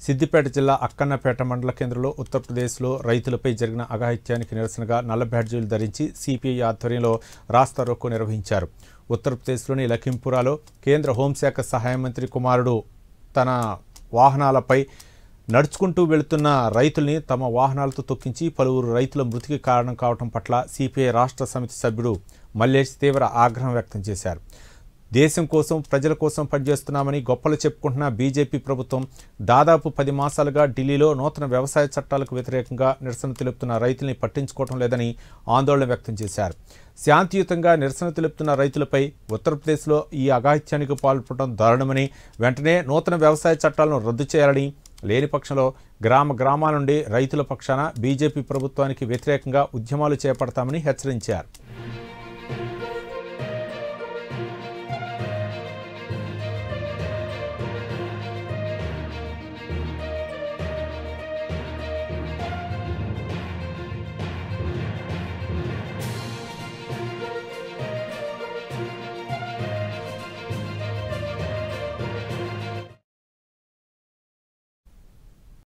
సిద్దిపేట జిల్లా అక్కన్నపేట మండల కేంద్రంలో ఉత్తరప్రదేశ్లో రైతులపై జరిగిన అఘాయిత్యానికి నిరసనగా నల్ల బ్యాడ్జీలు ధరించి సిపిఐ ఆధ్వర్యంలో రాస్తా రోకో నిర్వహించారు ఉత్తరప్రదేశ్లోని లఖింపురాలో కేంద్ర హోంశాఖ సహాయ మంత్రి కుమారుడు తన వాహనాలపై నడుచుకుంటూ వెళుతున్న రైతుల్ని తమ వాహనాలతో తొక్కించి పలువురు రైతుల మృతికి కారణం కావడం పట్ల సిపిఐ రాష్ట్ర సమితి సభ్యుడు మల్లేష్ తీవ్ర ఆగ్రహం వ్యక్తం చేశారు దేశం కోసం ప్రజల కోసం పనిచేస్తున్నామని గొప్పలు చెప్పుకుంటున్న బీజేపీ ప్రభుత్వం దాదాపు పది మాసాలుగా ఢిల్లీలో నూతన వ్యవసాయ చట్టాలకు వ్యతిరేకంగా నిరసన తెలుపుతున్న రైతుల్ని పట్టించుకోవడం లేదని ఆందోళన వ్యక్తం చేశారు శాంతియుతంగా నిరసన తెలుపుతున్న రైతులపై ఉత్తరప్రదేశ్లో ఈ అఘాయిత్యానికి పాల్పడడం దారుణమని వెంటనే నూతన వ్యవసాయ చట్టాలను రద్దు చేయాలని లేని పక్షంలో గ్రామ గ్రామాల నుండి రైతుల పక్షాన బీజేపీ ప్రభుత్వానికి వ్యతిరేకంగా ఉద్యమాలు చేపడతామని హెచ్చరించారు